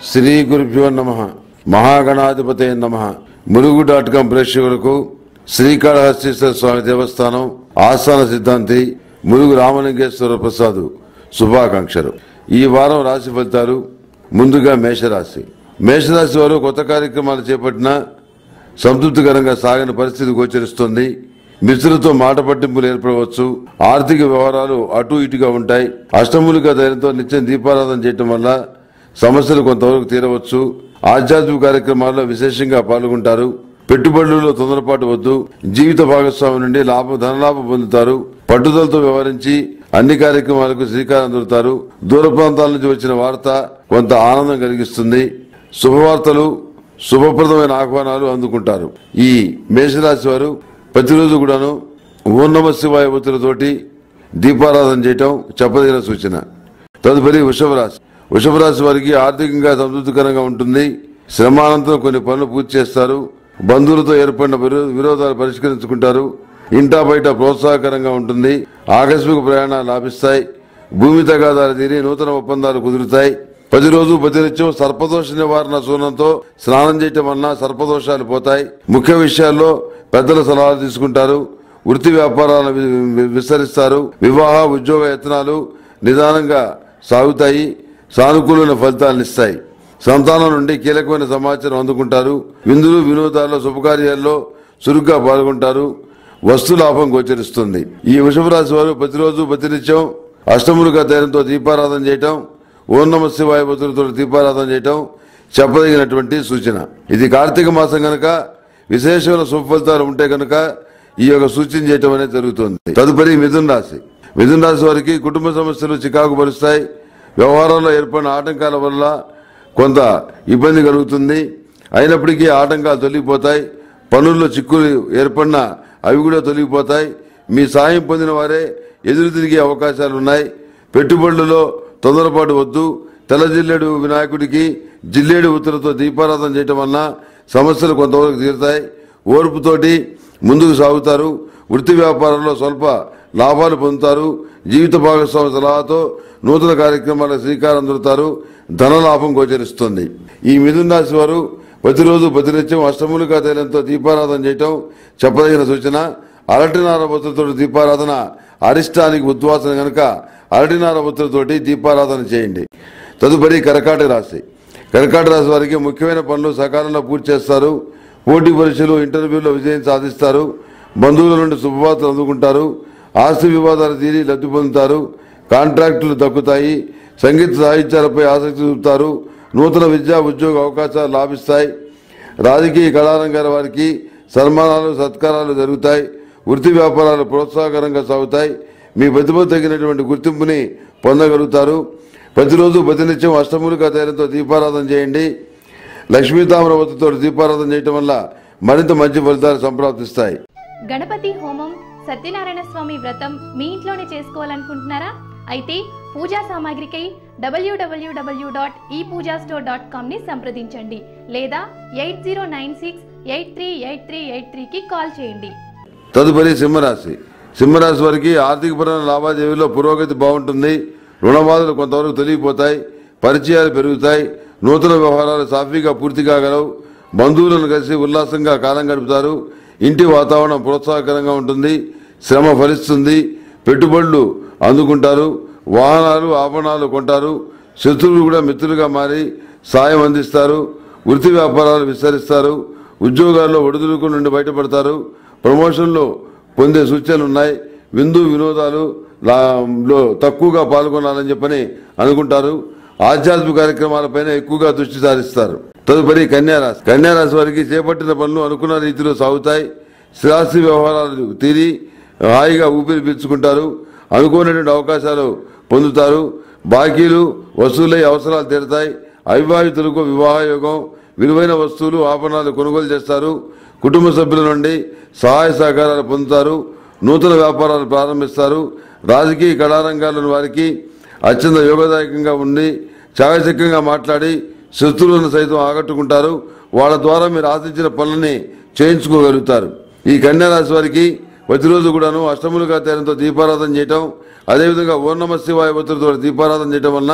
శ్రీ గురుభ్యో నమ మహాగణాధిపతే నమ ములుగు డాట్ కాం ప్రేక్షకులకు శ్రీకాళహస్తీశ్వర స్వామి దేవస్థానం ఆస్థాన సిద్ధాంతి ములుగు రామలింగేశ్వర ప్రసాద్ శుభాకాంక్షలు ఈ వారం రాశి ఫలితాలు ముందుగా మేషరాశి మేషరాశి వారు కొత్త కార్యక్రమాలు చేపట్టినా సంతృప్తికరంగా సాగని పరిస్థితి గోచరిస్తుంది మిత్రులతో మాట పట్టింపులు ఏర్పడవచ్చు ఆర్థిక వ్యవహారాలు అటు ఇటుగా ఉంటాయి అష్టములుగా ధైర్యంతో నిత్యం దీపారాధన చేయటం వల్ల సమస్యలు కొంతవరకు తీరవచ్చు ఆధ్యాత్మిక కార్యక్రమాల్లో విశేషంగా పాల్గొంటారు పెట్టుబడులలో తొందరపాటు వద్దు జీవిత భాగస్వామి నుండి లాభం ధనలాభం పొందుతారు పట్టుదలతో వ్యవహరించి అన్ని కార్యక్రమాలకు శ్రీకారం చుడతారు దూర ప్రాంతాల నుంచి వచ్చిన వార్త కొంత ఆనందం కలిగిస్తుంది శుభవార్తలు శుభప్రదమైన ఆహ్వానాలు అందుకుంటారు ఈ మేషరాశి వారు ప్రతిరోజు కూడాను ఓం నమ శివాయ ఒత్తులతోటి దీపారాధన చేయటం చెప్పదగిన సూచన తదుపరి వృషభ రాశి వృషభ రాశి వారికి ఆర్థికంగా సంతృప్తికరంగా ఉంటుంది శ్రమానంతరం కొన్ని పనులు పూర్తి చేస్తారు బంధువులతో ఏర్పడిన విరో- విరోధాలు పరిష్కరించుకుంటారు ఇంటా బయట ప్రోత్సాహకరంగా ఉంటుంది ఆకస్మిక ప్రయాణాలు లాభిస్తాయి భూమి తగాదాలు తీరి నూతన ఒప్పందాలు కుదురుతాయి ప్రతిరోజు ప్రతినిత్యం సర్పదోష నివారణ సూనంతో స్నానం చేయటం వలన సర్పదోషాలు పోతాయి ముఖ్య విషయాల్లో పెద్దల సలహాలు తీసుకుంటారు వృత్తి వ్యాపారాలను వి- వి- విస్తరిస్తారు వివాహ ఉద్యోగ యత్నాలు నిదానంగా సాగుతాయి సానుకూలమైన ఫలితాలను ఇస్తాయి సంతానం నుండి కీలకమైన సమాచారం అందుకుంటారు విందులు వినోదాల్లో శుభకార్యాల్లో చురుగ్గా పాల్గొంటారు వస్తు లాభం గోచరిస్తుంది ఈ వృషభ రాశి వారు ప్రతిరోజు ప్రతినిత్యం అష్టములుగా ధైర్యంతో దీపారాధన చేయటం ఓం నమ శివాయ భద్రులతో దీపారాధన చేయటం చెప్పదగినటువంటి సూచన ఇది కార్తీక మాసం గనక విశేషమైన శుభ ఫలితాలు ఉంటే కనుక ఈ యొక్క సూచన చేయటం అనేది జరుగుతుంది తదుపరి మిథున రాశి మిథున రాశి వారికి కుటుంబ సమస్యలు చికాకు పరుస్తాయి వ్యవహారంలో ఏర్పడిన ఆటంకాల వల్ల కొంత ఇబ్బంది కలుగుతుంది అయినప్పటికీ ఆటంకాలు తొలగిపోతాయి పనుల్లో చిక్కులు ఏర్పడినా అవి కూడా తొలగిపోతాయి మీ సాయం పొందిన వారే ఎదురు తిరిగే అవకాశాలు ఉన్నాయి పెట్టుబడులలో తొందరపాటు వద్దు తెల్ల జిల్లేడు వినాయకుడికి జిల్లేడు ఉత్తరతో దీపారాధన చేయటం వలన సమస్యలు కొంతవరకు తీరుతాయి ఓర్పుతోటి ముందుకు సాగుతారు వృత్తి వ్యాపారంలో స్వల్ప లాభాలు పొందుతారు జీవిత భాగస్వామి సలహాతో నూతన కార్యక్రమాలకు శ్రీకారం చుడతారు ధన లాభం గోచరిస్తుంది ఈ మిథున రాశి వారు ప్రతిరోజు ప్రతినిత్యం అష్టములుగా తైలంతో దీపారాధన చేయటం చెప్పదగిన సూచన అరటినార బొత్తులతో దీపారాధన అరిష్టానికి ఉద్వాసన గనక అరటినార బొత్తులతోటి దీపారాధన చేయండి తదుపరి కరకాట రాశి కరకాట రాశి వారికి ముఖ్యమైన పనులు సకాలంలో పూర్తి చేస్తారు పోటీ పరీక్షలు ఇంటర్వ్యూలో విజయం సాధిస్తారు బంధువుల నుండి శుభవార్తలు అందుకుంటారు ఆస్తి వివాదాలు తీరి లబ్ధి పొందుతారు కాంట్రాక్టులు దక్కుతాయి సంగీత సాహిత్యాలపై ఆసక్తి చూపుతారు నూతన విద్యా ఉద్యోగ అవకాశాలు లాభిస్తాయి రాజకీయ కళారంగాల వారికి సన్మానాలు సత్కారాలు జరుగుతాయి వృత్తి వ్యాపారాలు ప్రోత్సాహకరంగా సాగుతాయి మీ ప్రతిభ తగినటువంటి గుర్తింపుని పొందగలుగుతారు ప్రతిరోజు ప్రతినిత్యం అష్టములుగా ధైర్యంతో దీపారాధన చేయండి లక్ష్మీ తామ్రవతితో దీపారాధన చేయటం వల్ల మరింత మంచి ఫలితాలు సంప్రాప్తిస్తాయి గణపతి హోమం సత్యనారాయణ స్వామి వ్రతం మీ ఇంట్లోనే చేసుకోవాలనుకుంటున్నారా అయితే పూజా సామాగ్రికై డబ్ల్యూడబ్ల్యూడబ్ల్యూ డాట్ ఈ పూజా స్టోర్ డాట్ కామ్ని సంప్రదించండి లేదా eight zero nine six eight three eight three eight త్రీకి కాల్ చేయండి తదుపరి సింహరాశి సింహరాశి వారికి ఆర్థికపరమైన లావాదేవీలో పురోగతి బాగుంటుంది రుణబాధలు కొంతవరకు తొలగిపోతాయి పరిచయాలు పెరుగుతాయి నూతన వ్యవహారాలు సాఫీగా పూర్తి కాగలవు బంధువులను కలిసి ఉల్లాసంగా కాలం గడుపుతారు ఇంటి వాతావరణం ప్రోత్సాహకరంగా ఉంటుంది శ్రమ ఫలిస్తుంది పెట్టుబడులు అందుకుంటారు వాహనాలు ఆభరణాలు కొంటారు శత్రువులు కూడా మిత్రులుగా మారి సాయం అందిస్తారు వృత్తి వ్యాపారాలు విస్తరిస్తారు ఉద్యోగాల్లో ఒడిదుడుకు నుండి బయటపడతారు ప్రమోషన్లో పొందే సూచనలు ఉన్నాయి విందు వినోదాలు లా- లో తక్కువగా పాల్గొనాలని చెప్పని అనుకుంటారు ఆధ్యాత్మిక కార్యక్రమాలపైన ఎక్కువగా దృష్టి సారిస్తారు తదుపరి కన్యారాశి కన్యారాశి వారికి చేపట్టిన పనులు అనుకున్న రీతిలో సాగుతాయి స్థిరాస్తి వ్యవహారాలు తీరి హాయిగా ఊపిరి పీల్చుకుంటారు అనుకోనటువంటి అవకాశాలు పొందుతారు బాకీలు వసూలై అవసరాలు తీరుతాయి అవివాహితులకు వివాహ యోగం విలువైన వస్తువులు ఆభరణాలు కొనుగోలు చేస్తారు కుటుంబ సభ్యుల నుండి సహాయ సహకారాలు పొందుతారు నూతన వ్యాపారాలు ప్రారంభిస్తారు రాజకీయ కళారంగాల్లోని వారికి అత్యంత యోగదాయకంగా ఉండి చాకచక్యంగా మాట్లాడి శత్రువులను సైతం ఆకట్టుకుంటారు వాళ్ళ ద్వారా మీరు ఆశించిన పనులని చేయించుకోగలుగుతారు ఈ కన్యా రాశి వారికి ప్రతిరోజు కూడాను అష్టములుగా తేరంతో దీపారాధన చేయటం అదేవిధంగా ఓం నమ శివాయ ఒత్తిడితో దీపారాధన చేయటం వలన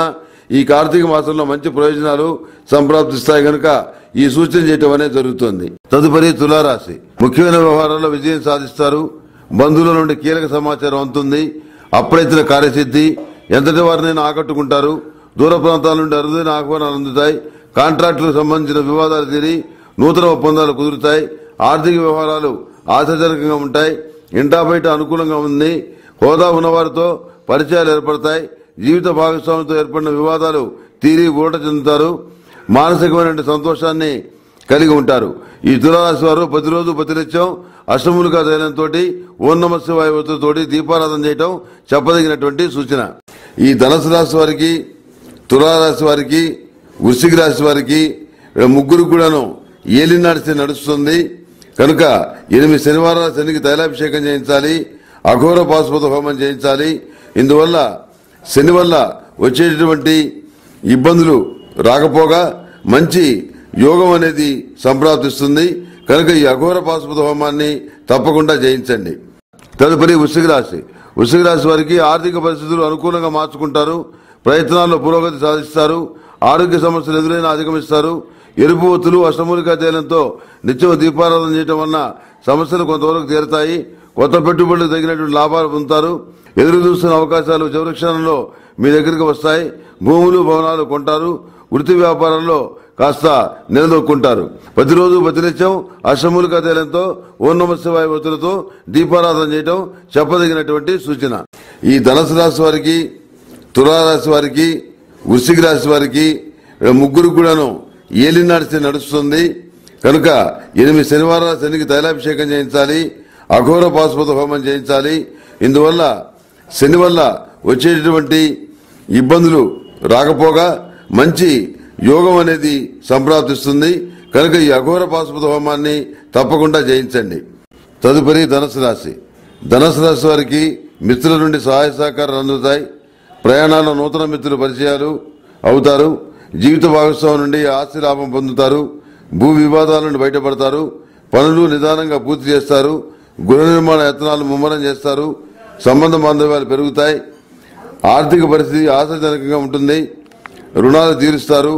ఈ కార్తీక మాసంలో మంచి ప్రయోజనాలు సంప్రాప్తిస్తాయి కనుక ఈ సూచన చేయటం అనేది జరుగుతుంది తదుపరి తులారాశి ముఖ్యమైన వ్యవహారాల్లో విజయం సాధిస్తారు బంధువుల నుండి కీలక సమాచారం అందుతుంది అప్రయత్న కార్యసిద్ధి ఎంతటి వారినైనా ఆకట్టుకుంటారు దూర ప్రాంతాల నుండి అరుదైన ఆహ్వానాలు అందుతాయి కాంట్రాక్టులకు సంబంధించిన వివాదాలు తీరి నూతన ఒప్పందాలు కుదురుతాయి ఆర్థిక వ్యవహారాలు ఆశాజనకంగా ఉంటాయి ఇంటా బయట అనుకూలంగా ఉంది హోదా ఉన్నవారితో పరిచయాలు ఏర్పడతాయి జీవిత భాగస్వామితో ఏర్పడిన వివాదాలు తీరి ఊరట చెందుతారు మానసికమైన సంతోషాన్ని కలిగి ఉంటారు ఈ తులారాశి వారు ప్రతిరోజు ప్రతినిత్యం అష్టములుగా ధైర్యంతో ఓం నమ శివాయ ఒత్తుతోటి దీపారాధన చేయటం చెప్పదగినటువంటి సూచన ఈ ధనుసు రాశి వారికి తులారాశి వారికి వృశ్చిక రాశి వారికి వీళ్ళ ముగ్గురు కూడాను ఏలినాడిసి నడుస్తుంది కనుక ఎనిమిది శనివారాల శనికి తైలాభిషేకం చేయించాలి అఘోర పాశుపత హోమం చేయించాలి ఇందువల్ల శని వల్ల వచ్చేటటువంటి ఇబ్బందులు రాకపోగా మంచి యోగం అనేది సంప్రాప్తిస్తుంది కనుక ఈ అఘోర పాశుపత హోమాన్ని తప్పకుండా చేయించండి తదుపరి వృశ్చిక రాశి వృశ్చిక రాశి వారికి ఆర్థిక పరిస్థితులు అనుకూలంగా మార్చుకుంటారు ప్రయత్నాల్లో పురోగతి సాధిస్తారు ఆరోగ్య సమస్యలు ఎదురైనా అధిగమిస్తారు ఎరుపు ఒత్తులు అష్టమూలికా తేలంతో నిత్యం దీపారాధన చేయడం వలన సమస్యలు కొంతవరకు తీరుతాయి కొత్త పెట్టుబడులకు తగినటువంటి లాభాలు పొందుతారు ఎదురు చూస్తున్న అవకాశాలు చివరి క్షణంలో మీ దగ్గరికి వస్తాయి భూములు భవనాలు కొంటారు వృత్తి వ్యాపారంలో కాస్త నిలదొక్కుంటారు ప్రతిరోజు ప్రతినిత్యం అష్టమూలిక తైలంతో ఓం నమ శివాయ ఒత్తులతో దీపారాధన చేయడం చెప్పదగినటువంటి సూచన ఈ ధనుసు రాశి వారికి తులారాశి వారికి వృశ్చిక రాశి వారికి వీళ్ళ ముగ్గురు కూడాను ఏలినాడిసి నడుస్తుంది కనుక ఎనిమిది శనివారాల శనికి తైలాభిషేకం చేయించాలి అఘోర పాశుపత హోమం చేయించాలి ఇందువల్ల శని వల్ల వచ్చేటటువంటి ఇబ్బందులు రాకపోగా మంచి యోగం అనేది సంప్రాప్తిస్తుంది కనుక ఈ అఘోర పాశుపత హోమాన్ని తప్పకుండా చేయించండి తదుపరి ధనుసు రాశి ధనుసు రాశి వారికి మిత్రుల నుండి సహాయ సహకారాలు అందుతాయి ప్రయాణాల్లో నూతన మిత్రులు పరిచయాలు అవుతారు జీవిత భాగస్వామి నుండి ఆస్తి లాభం పొందుతారు భూ వివాదాల నుండి బయటపడతారు పనులు నిదానంగా పూర్తి చేస్తారు గృహ నిర్మాణ యత్నాలు ముమ్మరం చేస్తారు సంబంధ బాంధవ్యాలు పెరుగుతాయి ఆర్థిక పరిస్థితి ఆశాజనకంగా ఉంటుంది రుణాలు తీరుస్తారు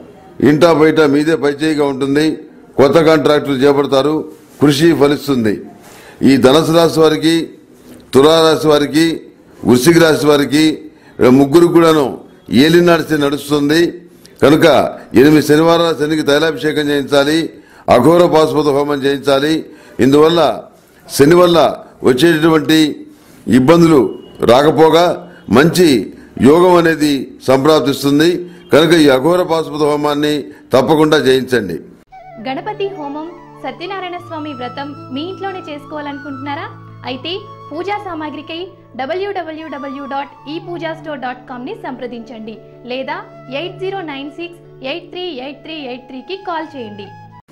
ఇంటా బయట మీదే పైచేయిగా ఉంటుంది కొత్త కాంట్రాక్టులు చేపడతారు కృషి ఫలిస్తుంది ఈ ధనుసు రాశి వారికి తులారాశి వారికి వృశ్చిక రాశి వారికి వీళ్ళ ముగ్గురు కూడాను ఏలినాడిసి నడుస్తుంది కనుక ఎనిమిది శనివారాల శనికి తైలాభిషేకం చేయించాలి అఘోర పాశుపత హోమం చేయించాలి ఇందువల్ల శని వల్ల వచ్చేటటువంటి ఇబ్బందులు రాకపోగా మంచి యోగం అనేది సంప్రాప్తిస్తుంది కనుక ఈ అఘోర పాశుపత హోమాన్ని తప్పకుండా చేయించండి గణపతి హోమం సత్యనారాయణ స్వామి వ్రతం మీ ఇంట్లోనే చేసుకోవాలనుకుంటున్నారా అయితే పూజా సామాగ్రికై డబ్ల్యూడబ్ల్యూడబ్ల్యూ డాట్ ఈ పూజా స్టోర్ డాట్ కామ్ని సంప్రదించండి లేదా eight zero nine six eight three eight three eight త్రీకి కాల్ చేయండి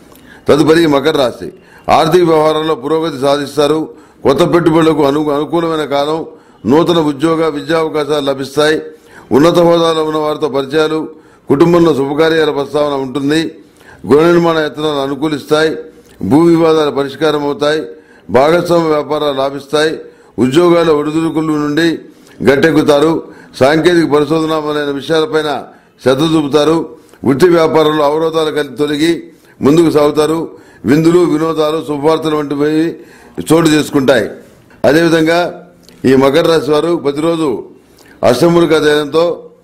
తదుపరి మకర రాశి ఆర్థిక వ్యవహారాల్లో పురోగతి సాధిస్తారు కొత్త పెట్టుబడులకు అను అనుకూలమైన కాలం నూతన ఉద్యోగ విద్యావకాశాలు లభిస్తాయి ఉన్నత హోదాలో ఉన్న వారితో పరిచయాలు కుటుంబంలో శుభకార్యాల ప్రస్తావన ఉంటుంది గృహ నిర్మాణ యత్నాలు అనుకూలిస్తాయి భూ వివాదాలు పరిష్కారం అవుతాయి భాగస్వామ్య వ్యాపారాలు లాభిస్తాయి ఉద్యోగాల ఒడిదుడుకుల నుండి గట్టెక్కుతారు సాంకేతిక పరిశోధన మొదలైన విషయాలపైన శ్రద్ధ చూపుతారు వృత్తి వ్యాపారంలో అవరోధాలు కలిసి తొలగి ముందుకు సాగుతారు విందులు వినోదాలు శుభవార్తలు వంటివి చోటు చేసుకుంటాయి అదేవిధంగా ఈ మకర రాశి వారు ప్రతిరోజు అష్టములిక ధైర్యంతో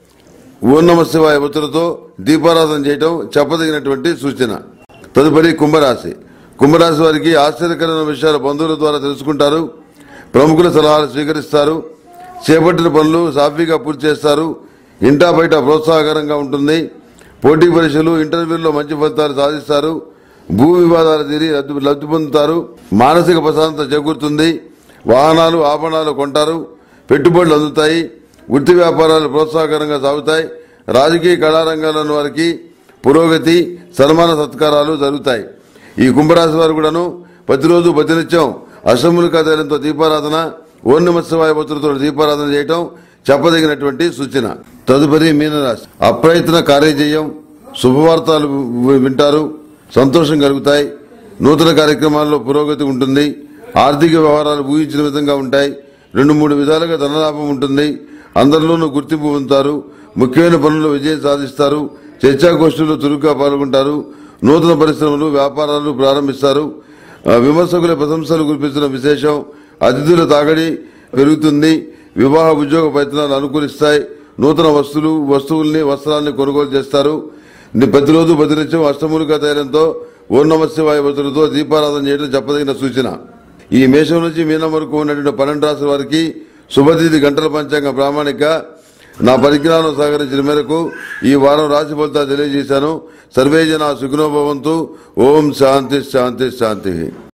ఓం నమ శివాయ ఒత్తులతో దీపారాధన చేయటం చెప్పదగినటువంటి సూచన తదుపరి కుంభరాశి కుంభరాశి వారికి ఆశ్చర్యకరమైన విషయాలు బంధువుల ద్వారా తెలుసుకుంటారు ప్రముఖుల సలహాలు స్వీకరిస్తారు చేపట్టిన పనులు సాఫీగా పూర్తి చేస్తారు ఇంటా బయట ప్రోత్సాహకరంగా ఉంటుంది పోటీ పరీక్షలు ఇంటర్వ్యూల్లో మంచి ఫలితాలు సాధిస్తారు భూ వివాదాలు తీరి లబ్ధి లబ్ధి పొందుతారు మానసిక ప్రశాంతత చేకూరుతుంది వాహనాలు ఆభరణాలు కొంటారు పెట్టుబడులు అందుతాయి వృత్తి వ్యాపారాలు ప్రోత్సాహకరంగా సాగుతాయి రాజకీయ కళారంగాలను వారికి పురోగతి సన్మాన సత్కారాలు జరుగుతాయి ఈ కుంభరాశి వారు కూడాను ప్రతిరోజు ప్రతినిత్యం అష్టములికా ధైర్యంతో దీపారాధన ఓం నమ శివాయ భక్తులతో దీపారాధన చేయటం చెప్పదగినటువంటి సూచన తదుపరి మీనరాశి అప్రయత్న కార్యజయం శుభవార్తలు వి- వింటారు సంతోషం కలుగుతాయి నూతన కార్యక్రమాల్లో పురోగతి ఉంటుంది ఆర్థిక వ్యవహారాలు ఊహించిన విధంగా ఉంటాయి రెండు మూడు విధాలుగా ధనలాభం ఉంటుంది అందరిలోనూ గుర్తింపు పొందుతారు ముఖ్యమైన పనుల్లో విజయం సాధిస్తారు చర్చాగోష్ఠుల్లో చురుగ్గా పాల్గొంటారు నూతన పరిశ్రమలు వ్యాపారాలు ప్రారంభిస్తారు ఆ, విమర్శకుల ప్రశంసలు కురిపించడం విశేషం అతిథుల తాగడి పెరుగుతుంది వివాహ ఉద్యోగ ప్రయత్నాలు అనుకూలిస్తాయి నూతన వస్తువులు వస్తువుల్ని వస్త్రాల్ని కొనుగోలు చేస్తారు ని- ప్రతిరోజు ప్రతినిత్యం అష్టమూలిక తైలంతో ఓం నమ శివాయ వతులతో దీపారాధన చేయడం చెప్పదగిన సూచన ఈ మేషం నుంచి మీనం వరకు ఉన్నటువంటి పన్నెండు రాశుల వారికి శుభతిథి గంటల పంచాంగ ప్రామాణిక నా పరిజ్ఞానం సహకరించిన మేరకు ఈ వారం రాశి ఫలితాలు తెలియజేశాను సర్వే జన సుఖినోభవంతు ఓం శాంతి శాంతి శాంతి